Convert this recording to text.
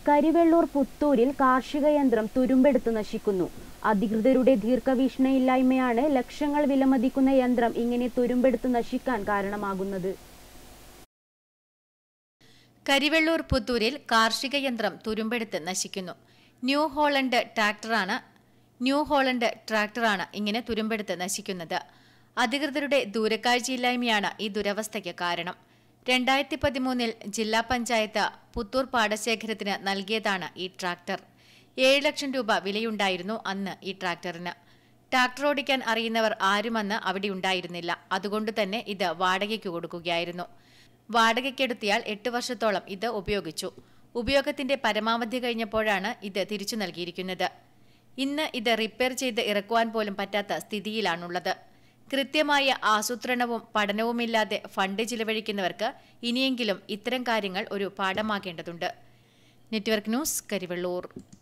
കരിവെള്ളൂർ പുത്തൂരിൽ കാർഷിക യന്ത്രം തുരുമ്പെടുത്ത് നശിക്കുന്നു അധികൃതരുടെ ദീർഘവീക്ഷണയില്ലായ്മയാണ് ലക്ഷങ്ങൾ വിലമതിക്കുന്ന യന്ത്രം ഇങ്ങനെ തുരുമ്പെടുത്ത് നശിക്കാൻ കാരണമാകുന്നത് കരിവെള്ളൂർ പുത്തൂരിൽ കാർഷിക യന്ത്രം തുരുമ്പെടുത്ത് നശിക്കുന്നു ന്യൂ ഹോളണ്ട് ട്രാക്ടറാണ് ന്യൂ ഹോളണ്ട് ട്രാക്ടറാണ് ഇങ്ങനെ തുരുമ്പെടുത്ത് നശിക്കുന്നത് അധികൃതരുടെ ദൂരക്കാഴ്ചയില്ലായ്മയാണ് ഈ ദുരവസ്ഥയ്ക്ക് കാരണം രണ്ടായിരത്തി പതിമൂന്നിൽ ജില്ലാ പഞ്ചായത്ത് പുത്തൂർ പാടശേഖരത്തിന് നൽകിയതാണ് ഈ ട്രാക്ടർ ഏഴ് ലക്ഷം രൂപ വിലയുണ്ടായിരുന്നു അന്ന് ഈ ട്രാക്ടറിന് ട്രാക്ടർ ഓടിക്കാൻ അറിയുന്നവർ ആരും അന്ന് അവിടെ ഉണ്ടായിരുന്നില്ല അതുകൊണ്ട് തന്നെ ഇത് വാടകയ്ക്ക് കൊടുക്കുകയായിരുന്നു വാടകയ്ക്കെടുത്തിയാൽ എട്ട് വർഷത്തോളം ഇത് ഉപയോഗിച്ചു ഉപയോഗത്തിന്റെ പരമാവധി കഴിഞ്ഞപ്പോഴാണ് ഇത് തിരിച്ചു നൽകിയിരിക്കുന്നത് ഇന്ന് ഇത് റിപ്പയർ ചെയ്ത് ഇറക്കുവാൻ പോലും പറ്റാത്ത സ്ഥിതിയിലാണുള്ളത് കൃത്യമായ ആസൂത്രണവും പഠനവുമില്ലാതെ ഫണ്ട് ചിലവഴിക്കുന്നവർക്ക് ഇനിയെങ്കിലും ഇത്തരം കാര്യങ്ങൾ ഒരു പാഠമാക്കേണ്ടതുണ്ട് നെറ്റ്വർക്ക് ന്യൂസ് കരിവെള്ളൂർ